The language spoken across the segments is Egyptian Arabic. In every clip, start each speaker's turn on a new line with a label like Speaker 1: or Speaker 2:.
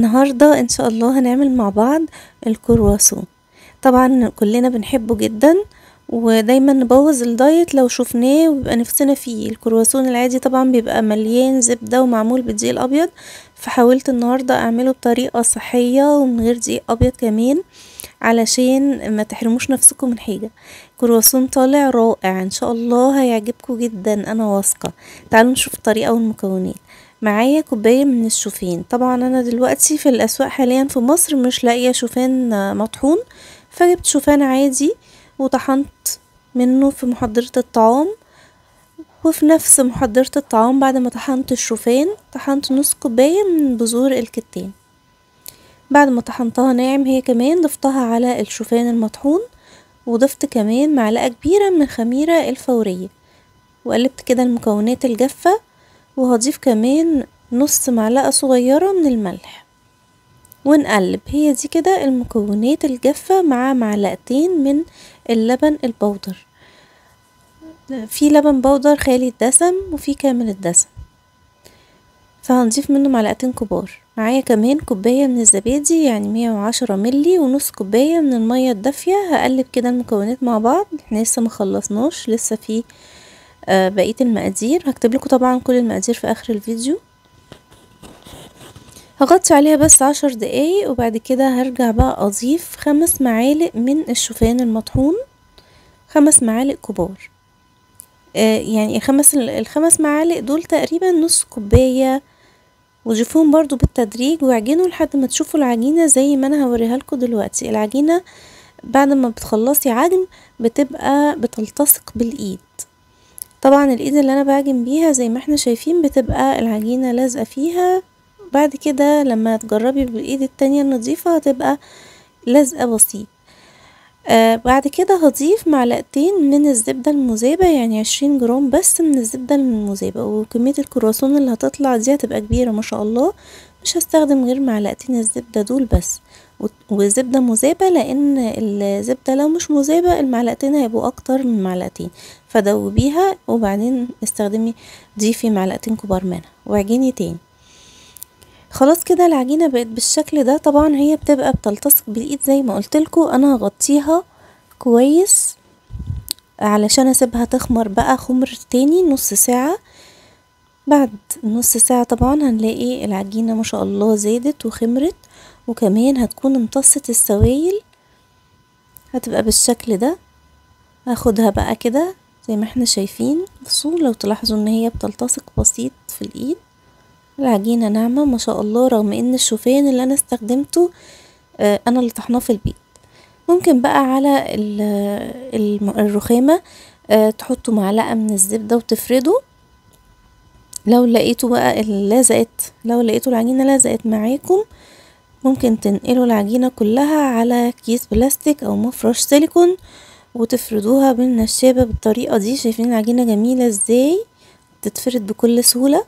Speaker 1: النهاردة ان شاء الله هنعمل مع بعض الكرواسون طبعا كلنا بنحبه جدا ودايما نبوظ الدايت لو شفناه ويبقى نفسنا فيه الكرواسون العادي طبعا بيبقى مليان زبدة ومعمول بالدقيق الابيض فحاولت النهاردة اعمله بطريقة صحية ومن غير دقيق ابيض كمان علشان ما تحرموش نفسكم من حاجة كرواسون طالع رائع ان شاء الله هيعجبكم جدا انا واثقة تعالوا نشوف الطريقة والمكونات معايا كوباية من الشوفان طبعا انا دلوقتي في الاسواق حاليا في مصر مش لاقية شوفان مطحون فجبت شوفان عادي وطحنت منه في محضرة الطعام وفي نفس محضرة الطعام بعد ما طحنت الشوفان طحنت نص كوباية من بذور الكتان بعد ما طحنتها ناعم هي كمان ضفتها على الشوفان المطحون وضفت كمان معلقة كبيرة من الخميرة الفورية وقلبت كده المكونات الجافة وهضيف كمان نص معلقة صغيرة من الملح ونقلب هي دي كده المكونات الجافة مع معلقتين من اللبن البودر في لبن بودر خالي الدسم وفي كامل الدسم فهنضيف منه معلقتين كبار معايا كمان كوباية من الزبادي يعني مية وعشرة ملي ونص كوباية من المية الدافية هقلب كده المكونات مع بعض احنا لسه مخلصناش لسه في آه بقية المقادير هكتب لكم طبعا كل المقادير في اخر الفيديو هغطي عليها بس عشر دقايق وبعد كده هرجع بقى اضيف خمس معالق من الشوفان المطحون خمس معالق كبار آه يعني خمس الخمس معالق دول تقريبا نص كوباية وضيفوهم برضو بالتدريج واعجنوا لحد ما تشوفوا العجينة زي ما انا هوريها لكم دلوقتي العجينة بعد ما بتخلصي عجن بتبقى بتلتصق بالايد طبعا الايد اللي انا بعجن بيها زي ما احنا شايفين بتبقى العجينة لازقة فيها بعد كده لما تجربي بالايد التانية النظيفة هتبقى لازقة بسيط آه بعد كده هضيف معلقتين من الزبدة المذابة يعني عشرين جرام بس من الزبدة المذابة وكمية الكرواسون اللي هتطلع دي هتبقى كبيرة ما شاء الله مش هستخدم غير معلقتين الزبدة دول بس وزبدة مذابة لان الزبدة لو مش مذابة المعلقتين هيبقوا اكتر من معلقتين فدوبيها وبعدين استخدمي ضيفي معلقتين كبار منها واعجني تاني خلاص كده العجينة بقت بالشكل ده طبعا هي بتبقى بتلتصق بالايد زي ما قلتلكوا انا هغطيها كويس علشان اسيبها تخمر بقى خمر تاني نص ساعة بعد نص ساعة طبعا هنلاقي العجينة ما شاء الله زادت وخمرت وكمان هتكون امتصت السوائل هتبقى بالشكل ده هاخدها بقى كده زي ما احنا شايفين بصوا لو تلاحظوا ان هي بتلتصق بسيط في الايد العجينة ناعمة ما شاء الله رغم ان الشوفان اللي انا استخدمته اه انا اللي طحناه في البيت ممكن بقى على الرخامة اه تحطوا معلقة من الزبدة وتفردوا لو لقيتوا بقى لزقت لو لقيتوا العجينة لزقت معاكم ممكن تنقلوا العجينة كلها على كيس بلاستيك او مفرش سيليكون وتفردوها بالنشابة بالطريقة دي شايفين العجينة جميلة ازاي تتفرد بكل سهولة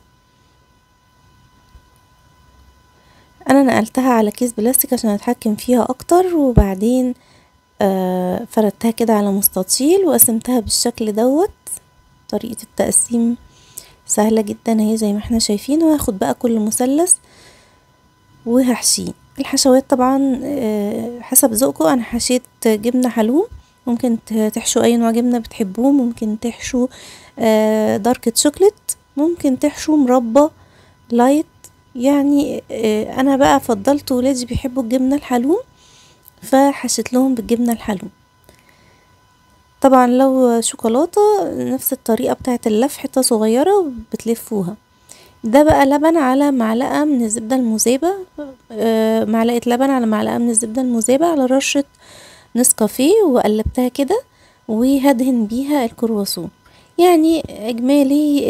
Speaker 1: انا نقلتها على كيس بلاستيك عشان اتحكم فيها اكتر وبعدين آه فردتها كده على مستطيل وقسمتها بالشكل دوت طريقة التقسيم سهلة جدا اهي زي ما احنا شايفين وهاخد بقى كل مثلث وهحشيه الحشوات طبعا آه حسب ذوقكم انا حشيت جبنة حلوم ممكن تحشوا اي نوع جبنة بتحبوه ممكن تحشوا آه دارك شوكليت ممكن تحشوا مربى لايت يعني انا بقى فضلت ولادي بيحبوا الجبنة الحلوم فحشيت لهم بالجبنة الحلوم طبعا لو شوكولاتة نفس الطريقة بتاعة اللف حتة صغيرة بتلفوها ده بقى لبن على معلقة من الزبدة المذابة معلقة لبن على معلقة من الزبدة المذابة على رشة نسكافيه وقلبتها كده وهدهن بيها الكرواسون يعني اجمالي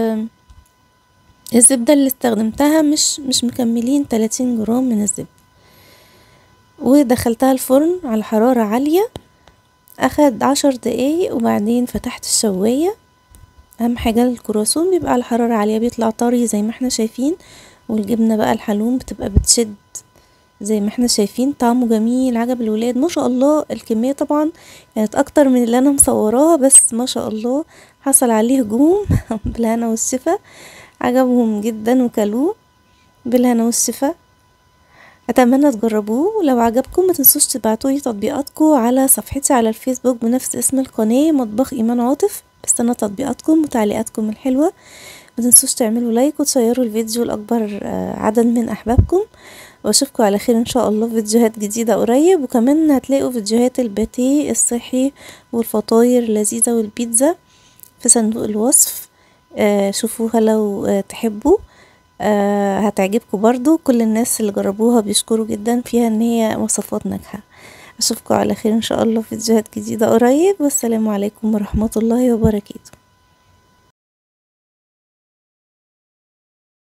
Speaker 1: الزبدة اللي استخدمتها مش مش مكملين تلاتين جرام من الزبدة ودخلتها الفرن على حرارة عالية اخد عشر دقايق وبعدين فتحت الشواية اهم حاجة الكرواسون بيبقى على حرارة عالية بيطلع طري زي ما احنا شايفين والجبنة بقى الحلوم بتبقى بتشد زي ما احنا شايفين طعمه جميل عجب الولاد ما شاء الله الكمية طبعا كانت اكتر من اللي انا مصوراها بس ما شاء الله حصل عليه هجوم بالهنا والشفا عجبهم جدا وكلوه بالهنا والشفا اتمنى تجربوه ولو عجبكم ما تنسوش تبعتولي تطبيقاتكم على صفحتي على الفيسبوك بنفس اسم القناة مطبخ ايمان عاطف بستنى تطبيقاتكم وتعليقاتكم الحلوة ما تنسوش تعملوا لايك وتشيروا الفيديو لاكبر عدد من احبابكم واشوفكم على خير ان شاء الله في فيديوهات جديدة قريب وكمان هتلاقوا فيديوهات الباتيه الصحي والفطاير اللذيذة والبيتزا في صندوق الوصف شوفوها لو تحبوا هتعجبكم برضو كل الناس اللي جربوها بيشكروا جدا فيها ان هي وصفات ناجحة اشوفكم على خير ان شاء الله في فيديوهات جديدة قريب والسلام عليكم ورحمة الله وبركاته